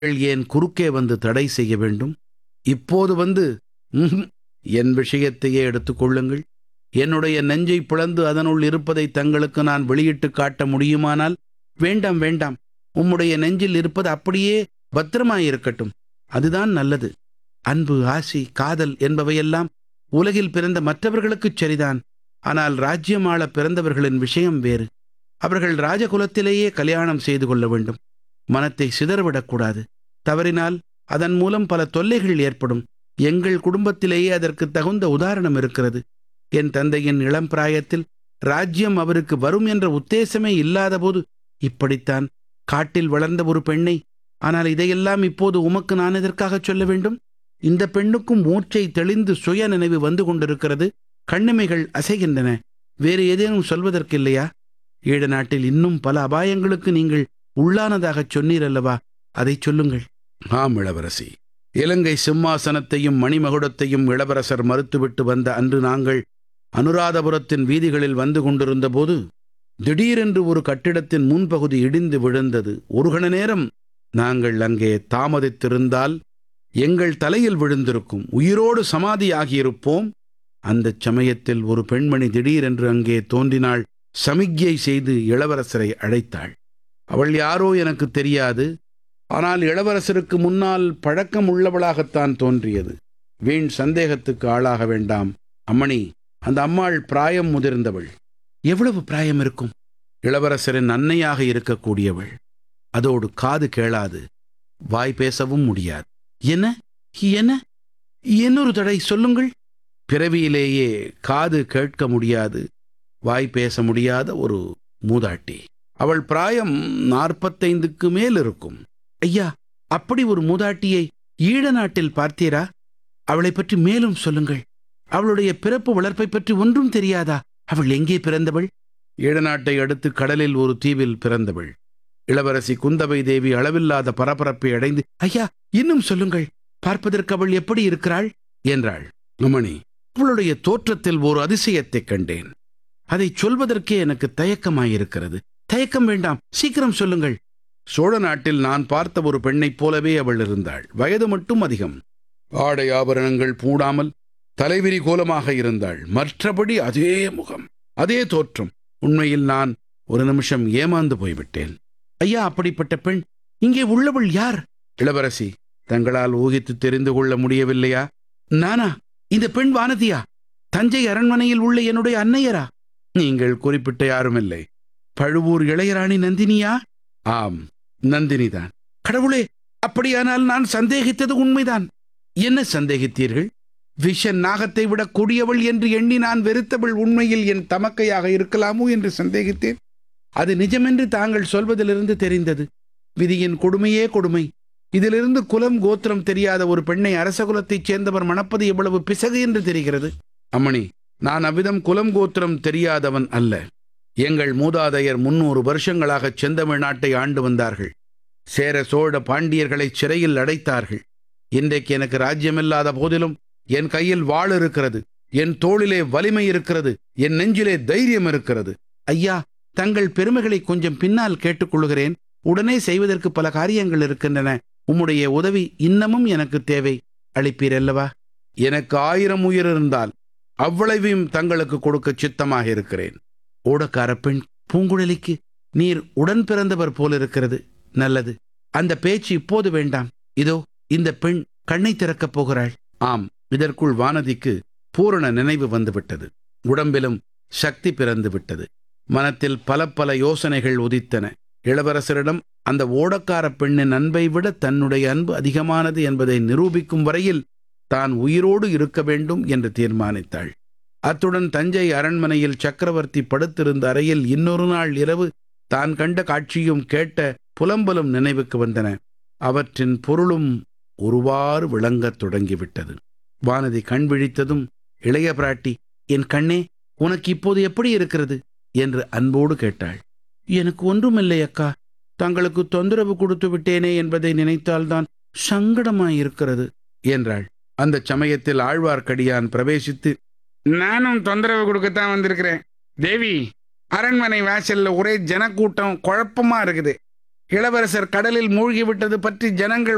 நீங்கள் ஏன் குறுக்கே வந்து தடை செய்ய வேண்டும் இப்போது வந்து ம்ஹும், என் விஷயத்தையே எடுத்துக்கொள்ளுங்கள் என்னுடைய நெஞ்சை பிளந்து அதனுள் இருப்பதை தங்களுக்கு நான் வெளியிட்டு காட்ட முடியுமானால் வேண்டாம் வேண்டாம் உம்முடைய நெஞ்சில் இருப்பது அப்படியே பத்திரமாயிருக்கட்டும் அதுதான் நல்லது அன்பு ஆசி காதல் என்பவையெல்லாம் உலகில் பிறந்த மற்றவர்களுக்குச் சரிதான் ஆனால் ராஜ்யம் ஆள பிறந்தவர்களின் விஷயம் வேறு அவர்கள் ராஜகுலத்திலேயே கல்யாணம் செய்து கொள்ள வேண்டும் மனத்தை சிதறவிடக்கூடாது தவறினால் அதன் மூலம் பல தொல்லைகள் ஏற்படும் எங்கள் குடும்பத்திலேயே அதற்கு தகுந்த உதாரணம் இருக்கிறது என் தந்தையின் இளம் பிராயத்தில் ராஜ்யம் அவருக்கு வரும் என்ற உத்தேசமே இல்லாதபோது இப்படித்தான் காட்டில் வளர்ந்த ஒரு பெண்ணை ஆனால் இதையெல்லாம் இப்போது உமக்கு நான் எதற்காகச் சொல்ல வேண்டும் இந்த பெண்ணுக்கும் மூச்சை தெளிந்து சுய நினைவு வந்து கொண்டிருக்கிறது கண்ணிமைகள் அசைகின்றன வேறு ஏதேனும் சொல்வதற்கில்லையா ஈழ நாட்டில் இன்னும் பல அபாயங்களுக்கு நீங்கள் உள்ளானதாகச் சொன்னீர் அல்லவா அதைச் சொல்லுங்கள் ஆம் இளவரசி இலங்கை சிம்மாசனத்தையும் மணிமகுடத்தையும் இளவரசர் மறுத்துவிட்டு வந்த அன்று நாங்கள் அனுராதபுரத்தின் வீதிகளில் வந்து கொண்டிருந்த போது திடீரென்று ஒரு கட்டிடத்தின் முன்பகுதி இடிந்து விழுந்தது ஒரு கண நேரம் நாங்கள் அங்கே தாமதித்திருந்தால் எங்கள் தலையில் விழுந்திருக்கும் உயிரோடு சமாதியாகியிருப்போம் அந்தச் சமயத்தில் ஒரு பெண்மணி திடீரென்று அங்கே தோன்றினாள் சமிக்ஞை செய்து இளவரசரை அழைத்தாள் அவள் யாரோ எனக்கு தெரியாது ஆனால் இளவரசருக்கு முன்னால் பழக்கம் உள்ளவளாகத்தான் தோன்றியது வீண் சந்தேகத்துக்கு ஆளாக வேண்டாம் அம்மணி அந்த அம்மாள் பிராயம் முதிர்ந்தவள் எவ்வளவு பிராயம் இருக்கும் இளவரசரின் அன்னையாக இருக்கக்கூடியவள் அதோடு காது கேளாது வாய் பேசவும் முடியாது என்ன என்ன இன்னொரு தடை சொல்லுங்கள் பிறவியிலேயே காது கேட்க முடியாது வாய் பேச முடியாத ஒரு மூதாட்டி அவள் பிராயம் நாற்பத்தைந்துக்கு மேல் இருக்கும் ஐயா அப்படி ஒரு மூதாட்டியை ஈழ நாட்டில் பார்த்தீரா அவளைப் பற்றி மேலும் சொல்லுங்கள் அவளுடைய பிறப்பு வளர்ப்பை பற்றி ஒன்றும் தெரியாதா அவள் எங்கே பிறந்தவள் ஈழ நாட்டை அடுத்து கடலில் ஒரு தீவில் பிறந்தவள் இளவரசி குந்தவை தேவி அளவில்லாத பரபரப்பை அடைந்து ஐயா இன்னும் சொல்லுங்கள் பார்ப்பதற்கு அவள் எப்படி இருக்கிறாள் என்றாள் அம்மணி அவளுடைய தோற்றத்தில் ஒரு அதிசயத்தைக் கண்டேன் அதை சொல்வதற்கே எனக்கு தயக்கமாயிருக்கிறது தயக்கம் வேண்டாம் சீக்கிரம் சொல்லுங்கள் சோழ நாட்டில் நான் பார்த்த ஒரு பெண்ணைப் போலவே அவள் இருந்தாள் வயது மட்டும் அதிகம் ஆடை ஆபரணங்கள் பூடாமல் தலைவிரி கோலமாக இருந்தாள் மற்றபடி அதே முகம் அதே தோற்றம் உண்மையில் நான் ஒரு நிமிஷம் ஏமாந்து போய்விட்டேன் ஐயா அப்படிப்பட்ட பெண் இங்கே உள்ளவள் யார் இளவரசி தங்களால் ஊகித்து தெரிந்து கொள்ள முடியவில்லையா நானா இந்த பெண் வானதியா தஞ்சை அரண்மனையில் உள்ள என்னுடைய அன்னையரா நீங்கள் குறிப்பிட்ட யாருமில்லை பழுவூர் இளையராணி நந்தினியா ஆம் நந்தினிதான் கடவுளே அப்படியானால் நான் சந்தேகித்தது உண்மைதான் என்ன சந்தேகித்தீர்கள் விஷ நாகத்தை விட கொடியவள் என்று எண்ணி நான் வெறுத்தவள் உண்மையில் என் தமக்கையாக இருக்கலாமோ என்று சந்தேகித்தேன் அது நிஜமென்று தாங்கள் சொல்வதிலிருந்து தெரிந்தது விதியின் கொடுமையே கொடுமை இதிலிருந்து குலம் கோத்திரம் தெரியாத ஒரு பெண்ணை அரச குலத்தைச் சேர்ந்தவர் மணப்பது எவ்வளவு பிசகு என்று தெரிகிறது அம்மணி நான் அவ்விதம் குலம் கோத்திரம் தெரியாதவன் அல்ல எங்கள் மூதாதையர் முன்னூறு வருஷங்களாக செந்தமிழ் நாட்டை ஆண்டு வந்தார்கள் சேர சோழ பாண்டியர்களை சிறையில் அடைத்தார்கள் இன்றைக்கு எனக்கு ராஜ்யமில்லாத போதிலும் என் கையில் வாள் இருக்கிறது என் தோளிலே வலிமை இருக்கிறது என் நெஞ்சிலே தைரியம் இருக்கிறது ஐயா தங்கள் பெருமைகளை கொஞ்சம் பின்னால் கேட்டுக்கொள்கிறேன் உடனே செய்வதற்கு பல காரியங்கள் இருக்கின்றன உம்முடைய உதவி இன்னமும் எனக்கு தேவை அளிப்பீர் அல்லவா எனக்கு ஆயிரம் உயிர் இருந்தால் அவ்வளவையும் தங்களுக்கு கொடுக்க சித்தமாக இருக்கிறேன் ஓடக்கார பெண் பூங்குழலிக்கு நீர் உடன் பிறந்தவர் போலிருக்கிறது நல்லது அந்த பேச்சு இப்போது வேண்டாம் இதோ இந்த பெண் கண்ணை திறக்கப் போகிறாள் ஆம் இதற்குள் வானதிக்கு பூரண நினைவு வந்துவிட்டது உடம்பிலும் சக்தி பிறந்து விட்டது மனத்தில் பல பல யோசனைகள் உதித்தன இளவரசரிடம் அந்த ஓடக்கார பெண்ணின் அன்பை விட தன்னுடைய அன்பு அதிகமானது என்பதை நிரூபிக்கும் வரையில் தான் உயிரோடு இருக்க வேண்டும் என்று தீர்மானித்தாள் அத்துடன் தஞ்சை அரண்மனையில் சக்கரவர்த்தி படுத்திருந்த அறையில் இன்னொரு நாள் இரவு தான் கண்ட காட்சியும் கேட்ட புலம்பலும் நினைவுக்கு வந்தன அவற்றின் பொருளும் ஒருவாறு விளங்கத் தொடங்கிவிட்டது வானதி கண் விழித்ததும் இளைய பிராட்டி என் கண்ணே உனக்கு இப்போது எப்படி இருக்கிறது என்று அன்போடு கேட்டாள் எனக்கு ஒன்றுமில்லை அக்கா தங்களுக்கு தொந்தரவு கொடுத்து விட்டேனே என்பதை நினைத்தால்தான் சங்கடமாயிருக்கிறது என்றாள் அந்த சமயத்தில் ஆழ்வார்க்கடியான் பிரவேசித்து நானும் தொந்தரவு கொடுக்கத்தான் வந்திருக்கிறேன் தேவி அரண்மனை வாசல்ல ஒரே ஜனக்கூட்டம் குழப்பமா இருக்குது இளவரசர் கடலில் மூழ்கி விட்டது பற்றி ஜனங்கள்